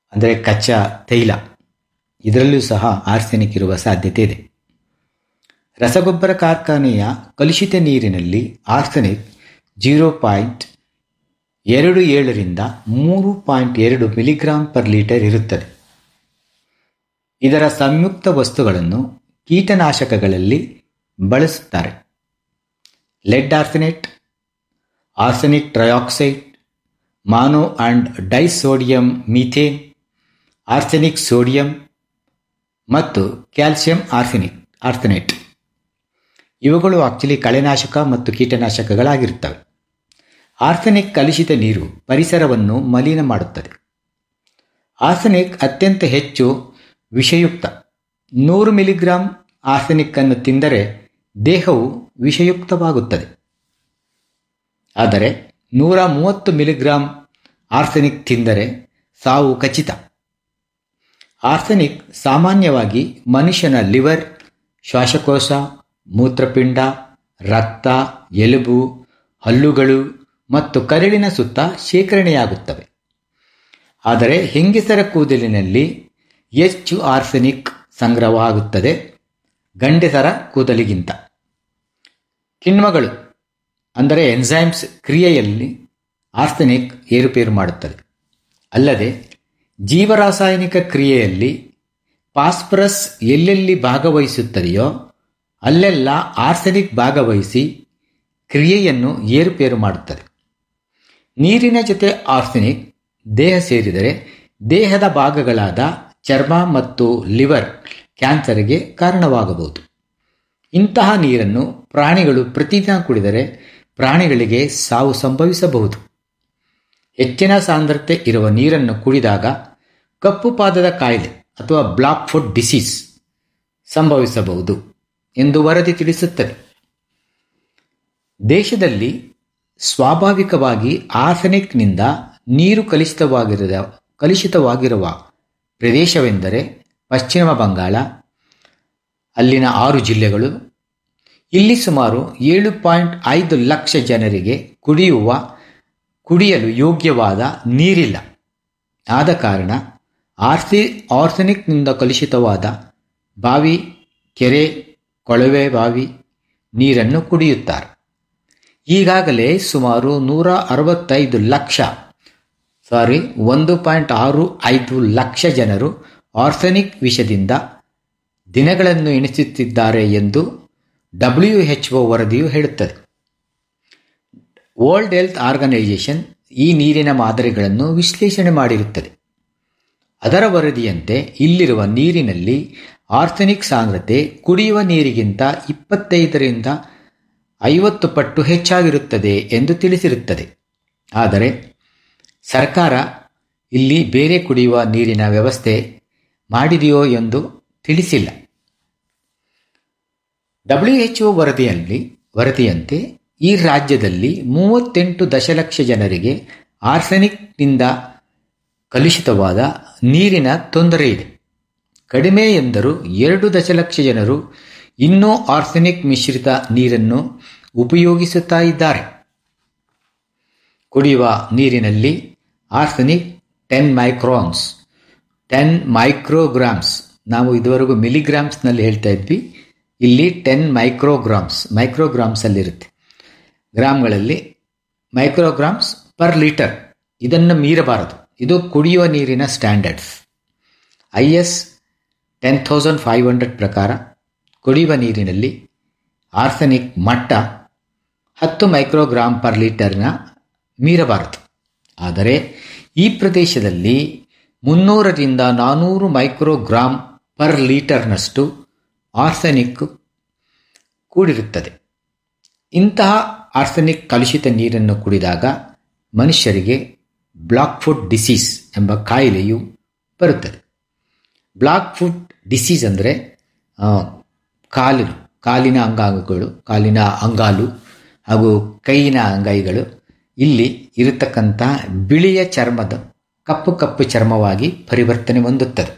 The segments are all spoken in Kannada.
ಅಂದರೆ ಕಚ್ಚಾ ತೈಲ ಇದರಲ್ಲೂ ಸಹ ಆರ್ಸೆನಿಕ್ ಇರುವ ಸಾಧ್ಯತೆ ಇದೆ ರಸಗೊಬ್ಬರ ಕಾರ್ಖಾನೆಯ ಕಲುಷಿತ ನೀರಿನಲ್ಲಿ ಆರ್ಸೆನಿಕ್ ಜೀರೋ ಪಾಯಿಂಟ್ ಎರಡು ಏಳರಿಂದ ಮೂರು ಪಾಯಿಂಟ್ ಎರಡು ಮಿಲಿಗ್ರಾಂ ಪರ್ ಲೀಟರ್ ಇರುತ್ತದೆ ಇದರ ಸಂಯುಕ್ತ ವಸ್ತುಗಳನ್ನು ಕೀಟನಾಶಕಗಳಲ್ಲಿ ಬಳಸುತ್ತಾರೆ lead arsenate arsenic trioxide mono and disodium methane arsenic sodium ಮತ್ತು ಕ್ಯಾಲ್ಸಿಯಂ ಆರ್ಸೆನಿಕ್ ಆರ್ಸೆನೇಟ್ ಇವುಗಳು ಆಕ್ಚುಲಿ ಕಳೆನಾಶಕ ಮತ್ತು ಕೀಟನಾಶಕಗಳಾಗಿರುತ್ತವೆ ಆರ್ಸೆನಿಕ್ ಕಲುಷಿತ ನೀರು ಪರಿಸರವನ್ನು ಮಲಿನ ಮಾಡುತ್ತದೆ ಆರ್ಸೆನಿಕ್ ಅತ್ಯಂತ ಹೆಚ್ಚು ವಿಷಯುಕ್ತ ನೂರು ಮಿಲಿಗ್ರಾಂ ಆರ್ಸೆನಿಕ್ ಅನ್ನು ತಿಂದರೆ ದೇಹವು ವಿಷಯುಕ್ತವಾಗುತ್ತದೆ ಆದರೆ ನೂರ ಮೂವತ್ತು ಮಿಲಿಗ್ರಾಂ ಆರ್ಸೆನಿಕ್ ತಿಂದರೆ ಸಾವು ಖಚಿತ ಆರ್ಸೆನಿಕ್ ಸಾಮಾನ್ಯವಾಗಿ ಮನುಷ್ಯನ ಲಿವರ್ ಶ್ವಾಸಕೋಶ ಮೂತ್ರಪಿಂಡ ರಕ್ತ ಎಲುಬು ಹಲ್ಲುಗಳು ಮತ್ತು ಕರುಳಿನ ಸುತ್ತ ಶೇಖರಣೆಯಾಗುತ್ತವೆ ಆದರೆ ಹೆಂಗಸರ ಕೂದಲಿನಲ್ಲಿ ಹೆಚ್ಚು ಆರ್ಸೆನಿಕ್ ಸಂಗ್ರಹವಾಗುತ್ತದೆ ಗಂಡಸರ ಕೂದಲಿಗಿಂತ ಕಿಣ್ವಗಳು ಅಂದರೆ ಎನ್ಸೈಮ್ಸ್ ಕ್ರಿಯೆಯಲ್ಲಿ ಆರ್ಸೆನಿಕ್ ಏರುಪೇರು ಮಾಡುತ್ತದೆ ಅಲ್ಲದೆ ಜೀವರಾಸಾಯನಿಕ ಕ್ರಿಯೆಯಲ್ಲಿ ಫಾಸ್ಫರಸ್ ಎಲ್ಲೆಲ್ಲಿ ಭಾಗವಹಿಸುತ್ತದೆಯೋ ಅಲ್ಲೆಲ್ಲ ಆರ್ಸೆನಿಕ್ ಭಾಗವಹಿಸಿ ಕ್ರಿಯೆಯನ್ನು ಏರುಪೇರು ಮಾಡುತ್ತದೆ ನೀರಿನ ಜೊತೆ ಆರ್ಸೆನಿಕ್ ದೇಹ ಸೇರಿದರೆ ದೇಹದ ಭಾಗಗಳಾದ ಚರ್ಮ ಮತ್ತು ಲಿವರ್ ಕ್ಯಾನ್ಸರ್ಗೆ ಕಾರಣವಾಗಬಹುದು ಇಂತಹ ನೀರನ್ನು ಪ್ರಾಣಿಗಳು ಪ್ರತಿದಿನ ಕುಡಿದರೆ ಪ್ರಾಣಿಗಳಿಗೆ ಸಾವು ಸಂಭವಿಸಬಹುದು ಹೆಚ್ಚಿನ ಸಾಂದ್ರತೆ ಇರುವ ನೀರನ್ನು ಕುಡಿದಾಗ ಕಪ್ಪು ಪಾದದ ಕಾಯಿಲೆ ಅಥವಾ ಬ್ಲಾಕ್ ಫುಡ್ ಡಿಸೀಸ್ ಸಂಭವಿಸಬಹುದು ಎಂದು ವರದಿ ತಿಳಿಸುತ್ತದೆ ದೇಶದಲ್ಲಿ ಸ್ವಾಭಾವಿಕವಾಗಿ ಆರ್ಸೆನಿಕ್ನಿಂದ ನೀರು ಕಲುಷಿತವಾಗಿರದ ಕಲುಷಿತವಾಗಿರುವ ಪ್ರದೇಶವೆಂದರೆ ಪಶ್ಚಿಮ ಬಂಗಾಳ ಅಲ್ಲಿನ ಆರು ಜಿಲ್ಲೆಗಳು ಇಲ್ಲಿ ಸುಮಾರು ಏಳು ಪಾಯಿಂಟ್ ಐದು ಲಕ್ಷ ಜನರಿಗೆ ಕುಡಿಯುವ ಕುಡಿಯಲು ಯೋಗ್ಯವಾದ ನೀರಿಲ್ಲ ಆದ ಕಾರಣ ಆರ್ಸಿ ಆರ್ಸೆನಿಕ್ನಿಂದ ಕಲುಷಿತವಾದ ಬಾವಿ ಕೆರೆ ಕೊಳವೆ ಬಾವಿ ನೀರನ್ನು ಕುಡಿಯುತ್ತಾರೆ ಈಗಾಗಲೇ ಸುಮಾರು ನೂರ ಅರವತ್ತೈದು ಲಕ್ಷ ಸಾರಿ ಒಂದು ಪಾಯಿಂಟ್ ಆರು ಐದು ಲಕ್ಷ ಜನರು ಆರ್ಸೆನಿಕ್ ವಿಷದಿಂದ ದಿನಗಳನ್ನು ಎಣಿಸುತ್ತಿದ್ದಾರೆ ಎಂದು ಡಬ್ಲ್ಯೂ ಎಚ್ ಒ ವರದಿಯು ಹೇಳುತ್ತದೆ ವರ್ಲ್ಡ್ ಹೆಲ್ತ್ ಆರ್ಗನೈಸೇಷನ್ ಈ ನೀರಿನ ಮಾದರಿಗಳನ್ನು ವಿಶ್ಲೇಷಣೆ ಮಾಡಿರುತ್ತದೆ ಅದರ ವರದಿಯಂತೆ ಇಲ್ಲಿರುವ ನೀರಿನಲ್ಲಿ ಆರ್ಸೆನಿಕ್ ಸಾಂದ್ರತೆ ಕುಡಿಯುವ ನೀರಿಗಿಂತ ಇಪ್ಪತ್ತೈದರಿಂದ ಐವತ್ತು ಪಟ್ಟು ಹೆಚ್ಚಾಗಿರುತ್ತದೆ ಎಂದು ತಿಳಿಸಿರುತ್ತದೆ ಆದರೆ ಸರ್ಕಾರ ಇಲ್ಲಿ ಬೇರೆ ಕುಡಿಯುವ ನೀರಿನ ವ್ಯವಸ್ಥೆ ಮಾಡಿದೆಯೋ ಎಂದು ತಿಳಿಸಿಲ್ಲ ಡಬ್ಲ್ಯೂ ಎಚ್ ಒ ವರದಿಯಲ್ಲಿ ವರದಿಯಂತೆ ಈ ರಾಜ್ಯದಲ್ಲಿ ಮೂವತ್ತೆಂಟು ದಶಲಕ್ಷ ಜನರಿಗೆ ಆರ್ಸೆನಿಕ್ನಿಂದ ಕಲುಷಿತವಾದ ನೀರಿನ ತೊಂದರೆ ಇದೆ ಕಡಿಮೆ ಎಂದರೂ ಎರಡು ದಶಲಕ್ಷ ಜನರು ಇನ್ನೂ ಆರ್ಸೆನಿಕ್ ಮಿಶ್ರಿತ ನೀರನ್ನು ಉಪಯೋಗಿಸುತ್ತಾ ಇದ್ದಾರೆ ಕುಡಿಯುವ ನೀರಿನಲ್ಲಿ arsenic ten microns ten micrograms ನಾವು ಇದುವರೆಗೂ ಮಿಲಿಗ್ರಾಮ್ಸ್ನಲ್ಲಿ ಹೇಳ್ತಾ ಇದ್ವಿ ಇಲ್ಲಿ ಟೆನ್ ಮೈಕ್ರೋಗ್ರಾಮ್ಸ್ ಮೈಕ್ರೋಗ್ರಾಮ್ಸಲ್ಲಿರುತ್ತೆ ಗ್ರಾಮ್ಗಳಲ್ಲಿ ಮೈಕ್ರೋಗ್ರಾಮ್ಸ್ ಪರ್ ಲೀಟರ್ ಇದನ್ನು ಮೀರಬಾರದು ಇದು ಕುಡಿಯುವ ನೀರಿನ standards I S ten thousand five hundred ಪ್ರಕಾರ ಕುಡಿಯುವ ನೀರಿನಲ್ಲಿ ಆರ್ಸೆನಿಕ್ ಮಟ್ಟ ಹತ್ತು ಮೈಕ್ರೋಗ್ರಾಮ್ ಪರ್ ಲೀಟರ್ನ ಮೀರಬಾರದು ಆದರೆ ಈ ಪ್ರದೇಶದಲ್ಲಿ ಮುನ್ನೂರರಿಂದ ನಾನ್ನೂರು ಮೈಕ್ರೋಗ್ರಾಮ್ ಪರ್ ಲೀಟರ್ನಷ್ಟು ಆರ್ಸೆನಿಕ್ ಕೂಡಿರುತ್ತದೆ ಇಂತಹ ಆರ್ಸೆನಿಕ್ ಕಲುಷಿತ ನೀರನ್ನು ಕುಡಿದಾಗ ಮನುಷ್ಯರಿಗೆ ಬ್ಲಾಕ್ ಫುಡ್ ಡಿಸೀಸ್ ಎಂಬ ಕಾಯಿಲೆಯು ಬರುತ್ತದೆ ಬ್ಲಾಕ್ ಫುಡ್ ಡಿಸೀಸ್ ಅಂದರೆ ಕಾಲು ಕಾಲಿನ ಅಂಗಾಂಗಗಳು ಕಾಲಿನ ಅಂಗಾಲು ಹಾಗೂ ಕೈಯಿನ ಅಂಗೈಗಳು ಇಲ್ಲಿ ಇರತಕ್ಕಂಥ ಬಿಳಿಯ ಚರ್ಮದ ಕಪ್ಪು ಕಪ್ಪು ಚರ್ಮವಾಗಿ ಪರಿವರ್ತನೆ ಹೊಂದುತ್ತದೆ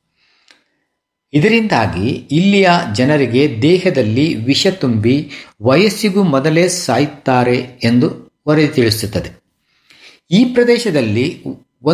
ಇದರಿಂದಾಗಿ ಇಲ್ಲಿಯ ಜನರಿಗೆ ದೇಹದಲ್ಲಿ ವಿಷ ತುಂಬಿ ವಯಸ್ಸಿಗೂ ಮೊದಲೇ ಸಾಯುತ್ತಾರೆ ಎಂದು ವರದಿ ತಿಳಿಸುತ್ತದೆ ಈ ಪ್ರದೇಶದಲ್ಲಿ